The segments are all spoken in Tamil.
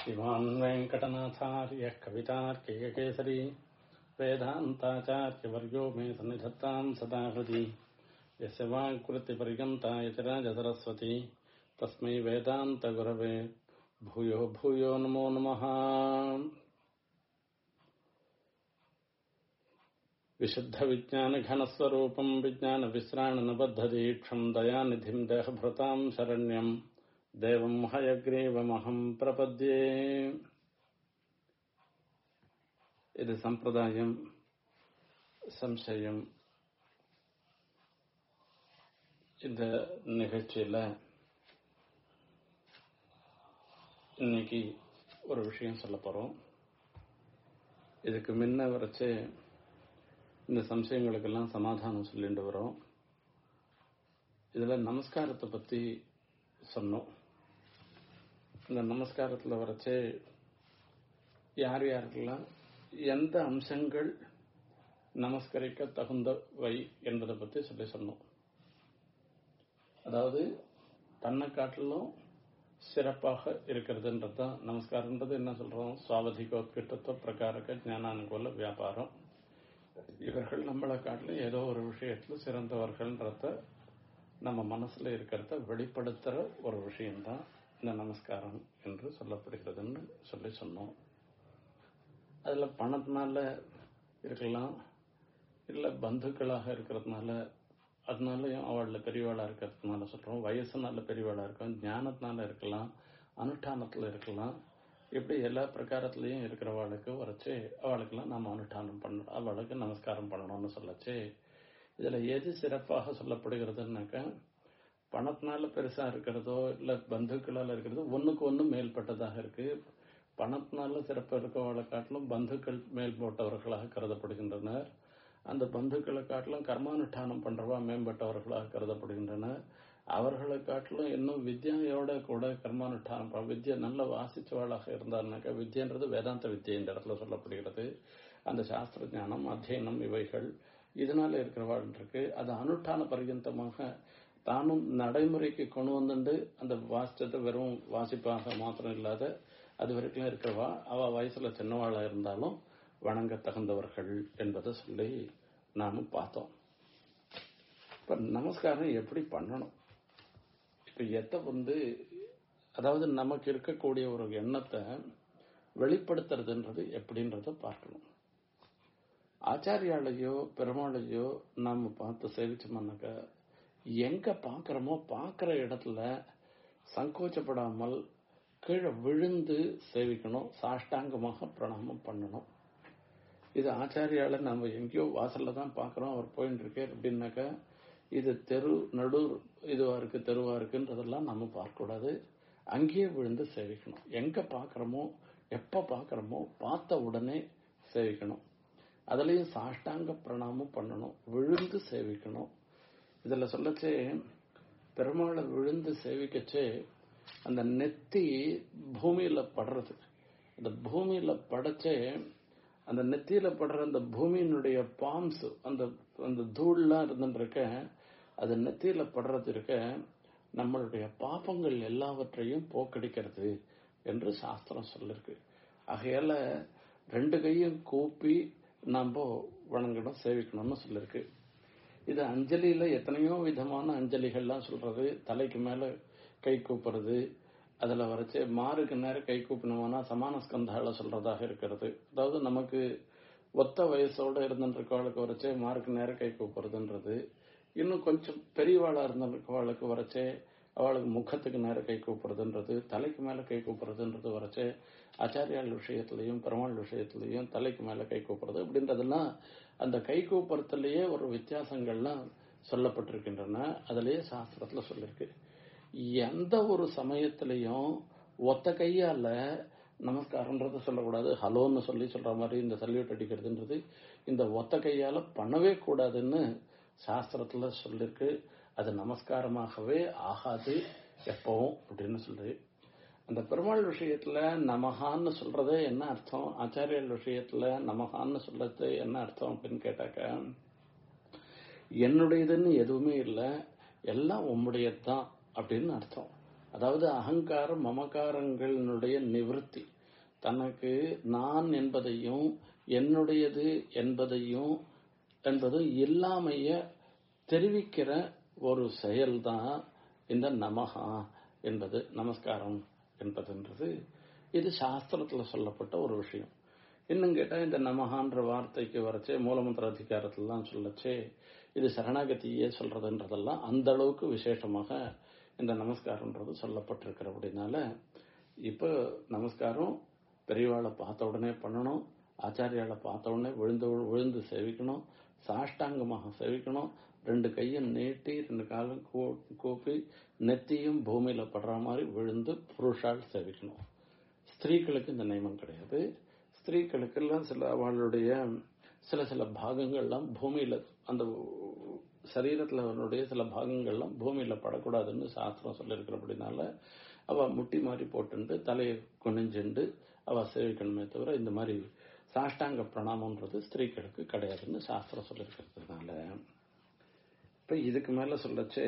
श्रीमान् वेङ्कटनाथार्यः कवितार्किककेसरी वेदान्ताचार्यवर्यो मे सन्निधत्ताम् सदा हृदि यस्य वाक्कृतिपर्यन्ता यतिराजसरस्वती तस्मै वेदान्तगुरवे भूयो भूयो नमो नमः विशुद्धविज्ञानघनस्वरूपम् विज्ञानविश्राणनबद्धदीक्षम् दयानिधिम् देहभृताम् शरण्यम् देवम् हयग्रीवमहम् प्रपद्ये இது சம்பிரதாயம் சம்சயம் இந்த நிகழ்ச்சியில இன்னைக்கு ஒரு விஷயம் சொல்ல போறோம் இதுக்கு முன்ன வரைச்சு இந்த சம்சயங்களுக்கெல்லாம் சமாதானம் சொல்லிட்டு வரோம் இதுல நமஸ்காரத்தை பத்தி சொன்னோம் இந்த நமஸ்காரத்துல வரைச்சு யார் யாருக்கெல்லாம் எந்த அம்சங்கள் நமஸ்கரிக்க தகுந்தவை என்பதை பத்தி சொல்லி சொன்னோம் அதாவது தன்னை காட்டிலும் சிறப்பாக இருக்கிறதுன்றது தான் நமஸ்காரன்றது என்ன சொல்றோம் சுவாவதிகோத்கிட்டத்துவ பிரகாரக ஞானானுகூல வியாபாரம் இவர்கள் நம்மளை காட்டிலும் ஏதோ ஒரு விஷயத்துல சிறந்தவர்கள்ன்றத நம்ம மனசுல இருக்கிறத வெளிப்படுத்துற ஒரு விஷயம்தான் இந்த நமஸ்காரம் என்று சொல்லப்படுகிறதுன்னு சொல்லி சொன்னோம் அதுல பணத்தினால இருக்கலாம் இல்ல பந்துக்களாக இருக்கிறதுனால அதனாலயும் அவள பெரியவாளா இருக்கிறதுனால சொல்றோம் வயசுனால பெரியவாளா இருக்கும் ஞானத்தினால இருக்கலாம் அனுஷ்டானத்துல இருக்கலாம் இப்படி எல்லா பிரகாரத்திலையும் இருக்கிறவாளுக்கு வரைச்சு அவளுக்கெல்லாம் நம்ம அனுஷ்டானம் பண்ணணும் அவளுக்கு நமஸ்காரம் பண்ணணும்னு சொல்லச்சு இதுல எது சிறப்பாக சொல்லப்படுகிறதுனாக்க பணத்தினால பெருசா இருக்கிறதோ இல்ல பந்துக்களால இருக்கிறதோ ஒண்ணுக்கு ஒண்ணு மேல்பட்டதாக இருக்கு பணத்தினால சிறப்பு இருக்கவளை காட்டிலும் பந்துக்கள் மேல் போட்டவர்களாக கருதப்படுகின்றனர் அந்த பந்துக்களை காட்டிலும் கர்மானுஷ்டானம் பண்றவா மேம்பட்டவர்களாக கருதப்படுகின்றனர் அவர்களை காட்டிலும் இன்னும் வித்யாயோட கூட கர்மானுஷ்டானம் வித்யா நல்ல வாசிச்சவாளாக இருந்தாருனாக்கா வித்யன்றது வேதாந்த வித்யை இந்த இடத்துல சொல்லப்படுகிறது அந்த சாஸ்திர ஞானம் அத்தியனம் இவைகள் இதனால இருக்கிறவாள் இருக்கு அது அனுஷ்டான பர்யந்தமாக தானும் நடைமுறைக்கு கொண்டு வந்துட்டு அந்த வாசிச்சதை வெறும் வாசிப்பாக மாத்திரம் இல்லாத அது வரைக்கும் இருக்கிறவா அவ வயசுல சின்னவாளா இருந்தாலும் வணங்க தகுந்தவர்கள் என்பதை சொல்லி நானும் பார்த்தோம் இப்ப நமஸ்காரம் எப்படி பண்ணணும் இப்ப எத்த வந்து அதாவது நமக்கு இருக்கக்கூடிய ஒரு எண்ணத்தை வெளிப்படுத்துறதுன்றது எப்படின்றத பார்க்கணும் ஆச்சாரியாலையோ பெருமாளையோ நாம பார்த்து சேவிச்சோம்னாக்க எங்க பாக்குறோமோ பாக்குற இடத்துல சங்கோச்சப்படாமல் கீழே விழுந்து சேவிக்கணும் சாஷ்டாங்கமாக பிரணாமம் பண்ணணும் இது ஆச்சாரியால நம்ம எங்கேயோ வாசல்ல தான் பாக்குறோம் அவர் போயிட்டு இருக்கார் அப்படின்னாக்கா இது தெரு நடு இதுவா இருக்கு தெருவா இருக்குன்றதெல்லாம் நம்ம பார்க்க கூடாது அங்கேயே விழுந்து சேவிக்கணும் எங்க பாக்குறோமோ எப்ப பாக்குறோமோ பார்த்த உடனே சேவிக்கணும் அதுலயும் சாஷ்டாங்க பிரணாமம் பண்ணணும் விழுந்து சேவிக்கணும் இதுல சொல்லச்சே பெருமாளை விழுந்து சேவிக்கச்சே அந்த நெத்தி பூமியில படுறது அந்த பூமியில படைச்சே அந்த நெத்தியில படுற அந்த பூமியினுடைய பாம்ஸ் அந்த அந்த தூள்லாம் இருந்துருக்க அது நெத்தியில படுறது இருக்க நம்மளுடைய பாப்பங்கள் எல்லாவற்றையும் போக்கடிக்கிறது என்று சாஸ்திரம் சொல்லிருக்கு ஆகையால ரெண்டு கையும் கூப்பி நம்ம வணங்கணும் சேவிக்கணும்னு சொல்லிருக்கு இது அஞ்சலியில எத்தனையோ விதமான அஞ்சலிகள்லாம் சொல்றது தலைக்கு மேல கை கூப்புறது அதுல வரைச்சு மாருக்கு நேரம் கை கூப்பினோம்னா சமான ஸ்கந்தால சொல்றதாக இருக்கிறது அதாவது நமக்கு ஒத்த வயசோட இருந்துருக்கவாளுக்கு வரைச்சே மாருக்கு நேரம் கை கூப்புறதுன்றது இன்னும் கொஞ்சம் பெரியவாளா இருந்திருக்கவாளுக்கு வரைச்சே அவளுக்கு முகத்துக்கு நேரம் கை கூப்புறதுன்றது தலைக்கு மேல கை கூப்புறதுன்றது வரைச்சே ஆச்சாரியால் விஷயத்திலையும் பெருமாள் விஷயத்திலையும் தலைக்கு மேல கை கூப்புறது அப்படின்றதெல்லாம் அந்த கை கூப்புறதுலயே ஒரு வித்தியாசங்கள்லாம் சொல்லப்பட்டிருக்கின்றன அதுலயே சாஸ்திரத்துல சொல்லிருக்கு எந்த ஒரு சமயத்திலையும் ஒத்த கையால நமஸ்காரம்ன்றத சொல்லக்கூடாது ஹலோன்னு சொல்லி சொல்ற மாதிரி இந்த சல்யூட் அடிக்கிறதுன்றது இந்த ஒத்த கையால பண்ணவே கூடாதுன்னு சாஸ்திரத்துல சொல்லிருக்கு அது நமஸ்காரமாகவே ஆகாது எப்பவும் அப்படின்னு சொல்லி அந்த பெருமாள் விஷயத்துல நமகான்னு சொல்றதே என்ன அர்த்தம் ஆச்சாரியர் விஷயத்துல நமகான்னு சொல்றது என்ன அர்த்தம் அப்படின்னு கேட்டாக்க என்னுடையதுன்னு எதுவுமே இல்லை எல்லாம் உம்முடையதுதான் அப்படின்னு அர்த்தம் அதாவது அகங்காரம் மமகாரங்களினுடைய நிவர்த்தி தனக்கு நான் என்பதையும் என்னுடையது என்பதையும் என்பதும் இல்லாமைய தெரிவிக்கிற ஒரு செயல்தான் இந்த நமஹா என்பது நமஸ்காரம் என்பதுன்றது இது சாஸ்திரத்துல சொல்லப்பட்ட ஒரு விஷயம் இன்னும் கேட்டா இந்த நமஹான்ற வார்த்தைக்கு வரச்சே மூலமந்திர அதிகாரத்திலாம் சொல்லச்சே இது சரணாகதியே சொல்றதுன்றதெல்லாம் அந்த அளவுக்கு விசேஷமாக இந்த நமஸ்காரம்ன்றது சொல்லப்பட்டிருக்கிறபடினால இப்போ நமஸ்காரம் பெரியவாளை பார்த்த உடனே பண்ணணும் ஆச்சாரியாளை பார்த்த உடனே விழுந்து விழுந்து சேவிக்கணும் சாஷ்டாங்கமாக சேவிக்கணும் ரெண்டு கையும் நீட்டி ரெண்டு காலும் கூப்பி நெத்தியும் பூமியில படுற மாதிரி விழுந்து புருஷால் சேவிக்கணும் ஸ்திரீகளுக்கு இந்த நியமம் கிடையாது ஸ்திரீகளுக்கெல்லாம் சில அவளுடைய சில சில பாகங்கள்லாம் பூமியில அந்த சரீரத்துல அவனுடைய சில பாகங்கள்லாம் பூமியில படக்கூடாதுன்னு சாஸ்திரம் சொல்லியிருக்கிறபடினால அவ முட்டி மாதிரி போட்டுண்டு தலையை குனிஞ்சுண்டு அவ சேவிக்கணுமே தவிர இந்த மாதிரி சாஷ்டாங்க பிரணாமன்றது ஸ்திரீகளுக்கு கிடையாதுன்னு சாஸ்திரம் சொல்லியிருக்கிறதுனால இப்ப இதுக்கு மேல சொல்லச்சு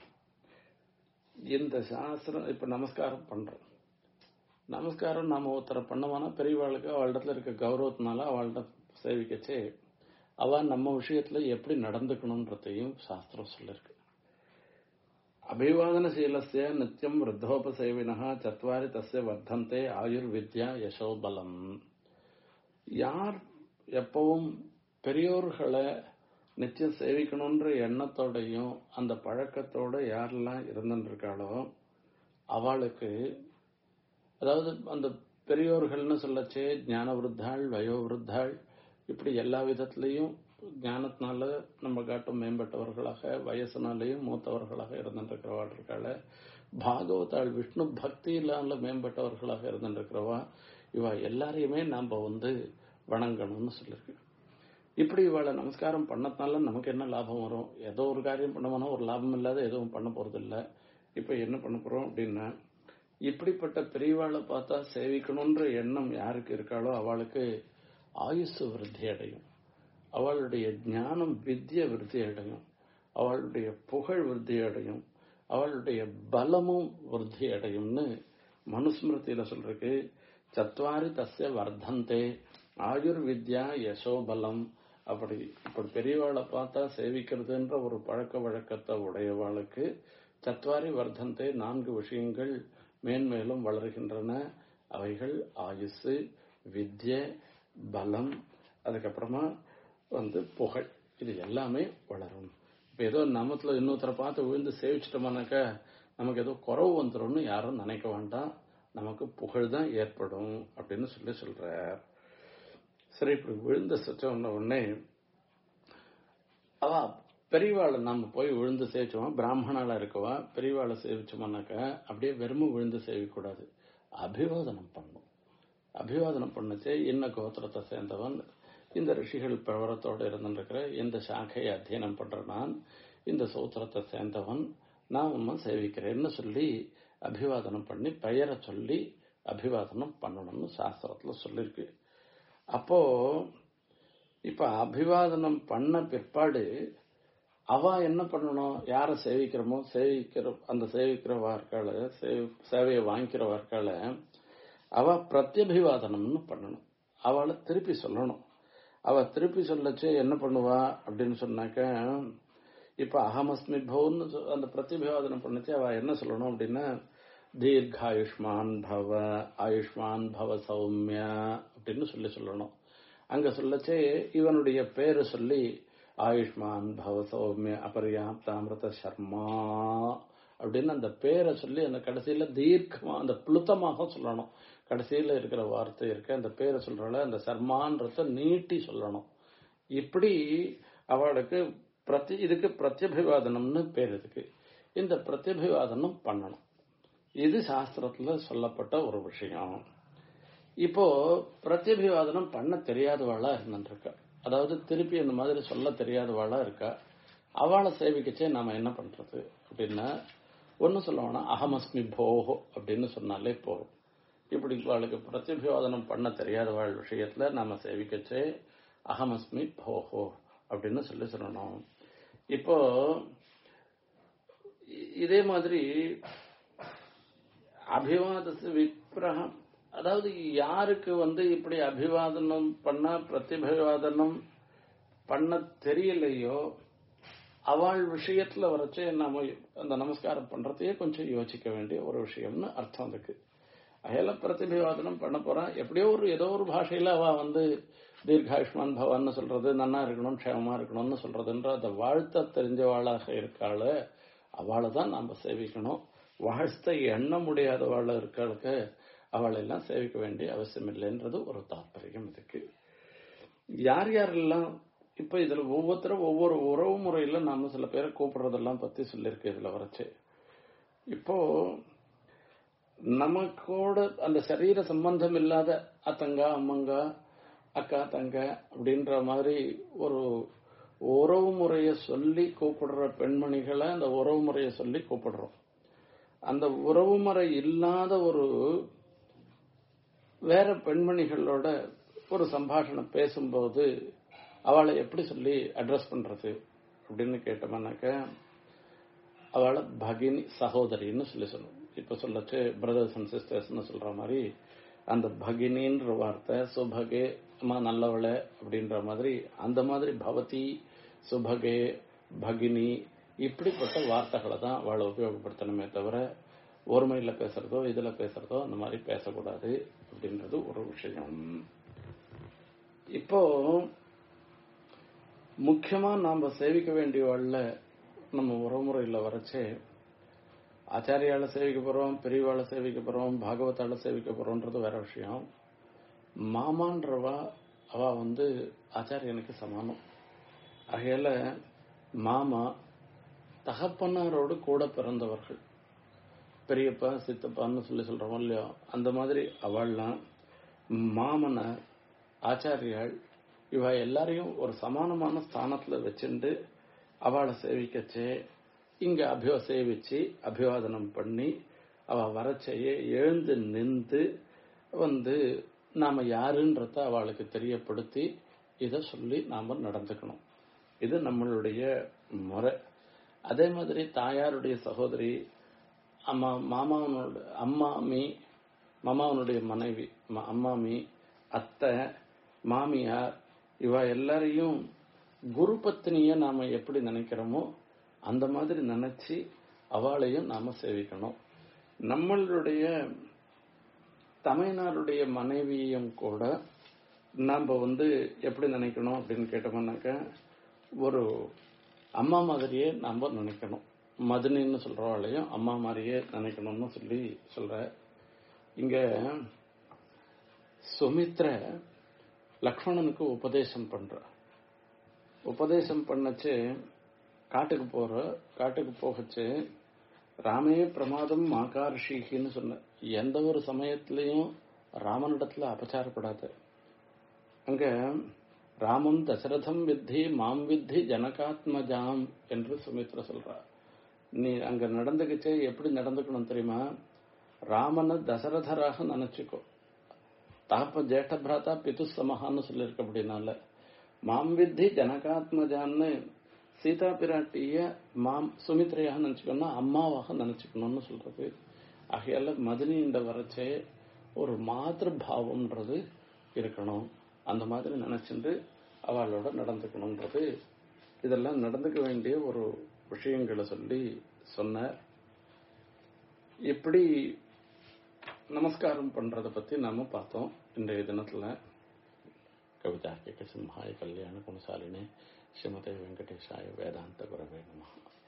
இந்த சாஸ்திரம் இப்ப நமஸ்காரம் பண்றோம் நமஸ்காரம் நாம ஒருத்தரை பண்ணோம்னா பெரியவாளுக்கு அவளிடத்துல இருக்க கௌரவத்தினால அவள்கிட்ட சேவிக்கச்சே அவ நம்ம விஷயத்துல எப்படி நடந்துக்கணும்ன்றதையும் சாஸ்திரம் சொல்லிருக்கு அபிவாதன சீலசிய நித்தியம் விருத்தோபசேவினா சத்வாரி தஸ்ய வர்த்தந்தே ஆயுர்வித்யா யசோபலம் யார் எப்பவும் பெரியோர்களை நிச்சயம் சேவிக்கணுன்ற எண்ணத்தோடையும் அந்த பழக்கத்தோட யாரெல்லாம் இருந்துருக்காளோ அவளுக்கு அதாவது அந்த பெரியோர்கள்னு சொல்லச்சே ஞான விருத்தாள் வயோ விருத்தாள் இப்படி எல்லா விதத்திலையும் ஞானத்தினால நம்ம காட்டும் மேம்பட்டவர்களாக வயசுனாலையும் மூத்தவர்களாக இருந்துருக்கிறவா இருக்காள பாகவதாள் விஷ்ணு பக்தியிலால மேம்பட்டவர்களாக இருந்துருக்கிறவா இவ எல்லாரையுமே நாம வந்து வணங்கணும்னு சொல்லியிருக்கு இப்படி இவாளை நமஸ்காரம் பண்ணதுனால நமக்கு என்ன லாபம் வரும் ஏதோ ஒரு காரியம் பண்ணோம்னா ஒரு லாபம் இல்லாத எதுவும் பண்ண போறது இல்ல இப்ப என்ன பண்ண போறோம் அப்படின்னா இப்படிப்பட்ட பெரியவாளை பார்த்தா சேவிக்கணும்ன்ற எண்ணம் யாருக்கு இருக்காளோ அவளுக்கு ஆயுசு விருத்தி அடையும் அவளுடைய ஞானம் வித்திய விருத்தி அடையும் அவளுடைய புகழ் விருத்தி அடையும் அவளுடைய பலமும் விருத்தி அடையும்னு மனுஸ்மிருதியில சொல்றதுக்கு சத்வாரி தஸ்ய வர்த்தந்தே ஆயுர் வித்யா யசோபலம் அப்படி இப்படி பெரியவாளை பார்த்தா சேவிக்கிறதுன்ற ஒரு பழக்க வழக்கத்தை உடையவாளுக்கு சத்வாரி வர்த்தந்தே நான்கு விஷயங்கள் மேன்மேலும் வளர்கின்றன அவைகள் ஆயுசு வித்ய பலம் அதுக்கப்புறமா வந்து புகழ் இது எல்லாமே வளரும் இப்ப ஏதோ நமத்துல இன்னொருத்தரை பார்த்து விழுந்து சேவிச்சிட்டோம்னாக்கா நமக்கு ஏதோ குறவு வந்துடும்னு யாரும் நினைக்க வேண்டாம் நமக்கு புகழ் தான் ஏற்படும் அப்படின்னு சொல்லி சொல்றார் சரி இப்படி விழுந்து சொன்ன உடனே அவ பெரியவாளை நம்ம போய் விழுந்து சேவிச்சோம் பிராமணால இருக்கவா பெரியவாளை சேவிச்சோம்னாக்கா அப்படியே வெறும் விழுந்து சேவிக்கூடாது அபிவாதனம் பண்ணும் அபிவாதனம் பண்ணுச்சே என்ன கோத்திரத்தை சேர்ந்தவன் இந்த ரிஷிகள் பிரவரத்தோடு இருந்துருக்கிற இந்த சாக்கையை அத்தியனம் பண்ற நான் இந்த சூத்திரத்தை சேர்ந்தவன் நான் உன்னை சேவிக்கிறேன்னு சொல்லி அபிவாதனம் பண்ணி பெயரை சொல்லி அபிவாதனம் பண்ணணும்னு சாஸ்திரத்துல சொல்லியிருக்கு அப்போ இப்ப அபிவாதனம் பண்ண பிற்பாடு அவ என்ன பண்ணணும் யார சேவிக்கிறோமோ சேவிக்கிற அந்த சேவிக்கிறவா இருக்காள சேவையை வாங்கிக்கிறவா இருக்காள அவ பிரத்யபிவாதனம்னு பண்ணணும் அவளை திருப்பி சொல்லணும் அவ திருப்பி சொல்லச்சு என்ன பண்ணுவா அப்படின்னு சொன்னாக்க இப்ப அகமஸ்மி பவன்னு அந்த பிரத்யபிவாதனம் பண்ணுச்சு அவ என்ன சொல்லணும் அப்படின்னா தீர்காயுஷ்மான் பவ ஆயுஷ்மான் பவ சௌமியா அப்படின்னு சொல்லி சொல்லணும் அங்க சொல்லச்சே இவனுடைய பேரு சொல்லி ஆயுஷ்மான் பவ சௌமிய அபர்யாப்தாமிரத சர்மா அப்படின்னு அந்த பேரை சொல்லி அந்த கடைசியில தீர்க்கமா அந்த புளுத்தமாக சொல்லணும் கடைசியில இருக்கிற வார்த்தை இருக்கு அந்த பேரை சொல்றால அந்த சர்மான்றத நீட்டி சொல்லணும் இப்படி அவளுக்கு பிரதி இதுக்கு பிரத்யபிவாதனம்னு பேர் இருக்கு இந்த பிரத்யபிவாதனம் பண்ணணும் இது சாஸ்திரத்துல சொல்லப்பட்ட ஒரு விஷயம் இப்போ பிரத்யபிவாதனம் பண்ண தெரியாதவாளா இருந்துருக்கா அதாவது திருப்பி அந்த மாதிரி சொல்ல தெரியாதவாளா இருக்கா அவளை சேவிக்கச்சே நாம என்ன பண்றது அப்படின்னா ஒன்னு சொல்லுவோம்னா அகமஸ்மி போஹோ அப்படின்னு சொன்னாலே போகும் இப்படி அவளுக்கு பிரத்யபிவாதனம் பண்ண தெரியாதவாள் விஷயத்துல நாம சேவிக்கச்சே அகமஸ்மி போஹோ அப்படின்னு சொல்லி சொல்லணும் இப்போ இதே மாதிரி அபிவாத விப்ரகம் அதாவது யாருக்கு வந்து இப்படி அபிவாதனம் பண்ண பிரதிபிவாதனம் பண்ண தெரியலையோ அவள் விஷயத்துல வரைச்சு நாம அந்த நமஸ்காரம் பண்றதையே கொஞ்சம் யோசிக்க வேண்டிய ஒரு விஷயம்னு அர்த்தம் அதுக்கு அயல பிரதிபிவாதனம் பண்ண போறான் எப்படியோ ஒரு ஏதோ ஒரு பாஷையில அவ வந்து தீர்காயுஷ்மான் பவான்னு சொல்றது நன்னா இருக்கணும் க்ஷேமமா இருக்கணும்னு சொல்றதுன்ற அந்த வாழ்த்த தெரிஞ்சவாளாக இருக்காள அவளை தான் நாம சேவிக்கணும் வாழ்த்த எண்ண முடியாதவாள் இருக்காளுக்கு அவளை எல்லாம் சேவிக்க வேண்டிய அவசியம் இல்லைன்றது ஒரு தாற்பயம் இதுக்கு யார் யாரெல்லாம் இப்ப இதுல ஒவ்வொருத்தரும் ஒவ்வொரு உறவு முறையில நாம சில பேரை கூப்பிடுறதெல்லாம் பத்தி சொல்லியிருக்கு இதுல வரைச்சு இப்போ நமக்கோட அந்த சரீர சம்பந்தம் இல்லாத அத்தங்கா அம்மங்கா அக்கா தங்க அப்படின்ற மாதிரி ஒரு உறவு முறைய சொல்லி கூப்பிடுற பெண்மணிகளை அந்த உறவு முறைய சொல்லி கூப்பிடுறோம் அந்த உறவு முறை இல்லாத ஒரு வேற பெண்மணிகளோட ஒரு சம்பாஷணம் பேசும்போது அவளை எப்படி சொல்லி அட்ரஸ் பண்றது அப்படின்னு கேட்டோம்னாக்க அவளை பகினி சகோதரின்னு சொல்லி சொல்லணும் இப்ப சொல்லச்சு பிரதர்ஸ் அண்ட் சிஸ்டர்ஸ்னு சொல்ற மாதிரி அந்த பகினின்ற வார்த்தை சுபகே அம்மா நல்லவளை அப்படின்ற மாதிரி அந்த மாதிரி பவதி சுபகே பகினி இப்படிப்பட்ட வார்த்தைகளை தான் அவளை உபயோகப்படுத்தணுமே தவிர ஒருமையில பேசுறதோ இதுல பேசுறதோ அந்த மாதிரி பேசக்கூடாது அப்படின்றது ஒரு விஷயம் இப்போ முக்கியமா நாம சேவிக்க வேண்டியவாழ்ல நம்ம உறவுமுறையில வரைச்சே ஆச்சாரியால சேவிக்க போறோம் பெரியவாளை சேவிக்க போறோம் பாகவத்தால சேவிக்க போறோம்ன்றது வேற விஷயம் மாமான்றவா அவ வந்து ஆச்சாரியனுக்கு சமானம் ஆகையால மாமா தகப்பனாரோடு கூட பிறந்தவர்கள் பெரியப்பா சித்தப்பான்னு சொல்லி சொல்றோம் இல்லையோ அந்த மாதிரி அவள்லாம் மாமனார் ஆச்சாரியாள் இவ எல்லாரையும் ஒரு சமானமான ஸ்தானத்துல வச்சுண்டு அவளை சேவிக்கச்சே இங்க அபிவ சேவிச்சு அபிவாதனம் பண்ணி அவ வரச்சைய எழுந்து நின்று வந்து நாம யாருன்றத அவளுக்கு தெரியப்படுத்தி இத சொல்லி நாம நடந்துக்கணும் இது நம்மளுடைய முறை அதே மாதிரி தாயாருடைய சகோதரி அம்மா மாமாவனோட அம்மாமி மாமாவனுடைய மனைவி அம்மாமி அத்தை மாமியார் இவ எல்லாரையும் குரு பத்னிய நாம எப்படி நினைக்கிறோமோ அந்த மாதிரி நினைச்சு அவளையும் நாம சேவிக்கணும் நம்மளுடைய தமிழ்நாடுடைய மனைவியும் கூட நாம வந்து எப்படி நினைக்கணும் அப்படின்னு கேட்டோம்னாக்க ஒரு அம்மா மாதிரியே நாம நினைக்கணும் மதுனின்னு சொல்றவாளையும் அம்மா மாதிரியே நினைக்கணும்னு சொல்லி சொல்ற இங்க சுமித்ர லக்ஷ்மணனுக்கு உபதேசம் பண்ற உபதேசம் பண்ணச்சு காட்டுக்கு போற காட்டுக்கு போகச்சு ராமே பிரமாதம் மாகார்ஷிகின்னு சொன்ன எந்த ஒரு சமயத்திலையும் ராமனிடத்துல அபச்சாரப்படாது அங்க ராமம் தசரதம் வித்தி மாம் வித்தி ஜனகாத்மஜாம் என்று சுமித்ரா சொல்றா நீ அங்க நடந்துக்கிச்சே எப்படி நடந்துக்கணும் தெரியுமா ராமனை தசரதராக நினைச்சுக்கோ தாப்ப ஜேஷ்ட பிராத்தா பிது சமஹான்னு சொல்லியிருக்க அப்படின்னால மாம் வித்தி ஜனகாத்மஜான்னு சீதா பிராட்டிய மாம் சுமித்ரையாக நினைச்சுக்கணும் அம்மாவாக நினைச்சுக்கணும்னு சொல்றது ஆகையால மதினி இந்த வரச்சே ஒரு மாத்திரு பாவம்ன்றது இருக்கணும் அந்த மாதிரி நினைச்சிட்டு அவளோட நடந்துக்கணும்ன்றது இதெல்லாம் நடந்துக்க வேண்டிய ஒரு விஷயங்களை சொல்லி சொன்ன எப்படி நமஸ்காரம் பண்றத பத்தி நாம பார்த்தோம் இன்றைய தினத்துல கவிதார்க்கிக சிம்ஹாய கல்யாண குணசாலினே ஸ்ரீமதே வெங்கடேஷாய வேதாந்த குரவே நம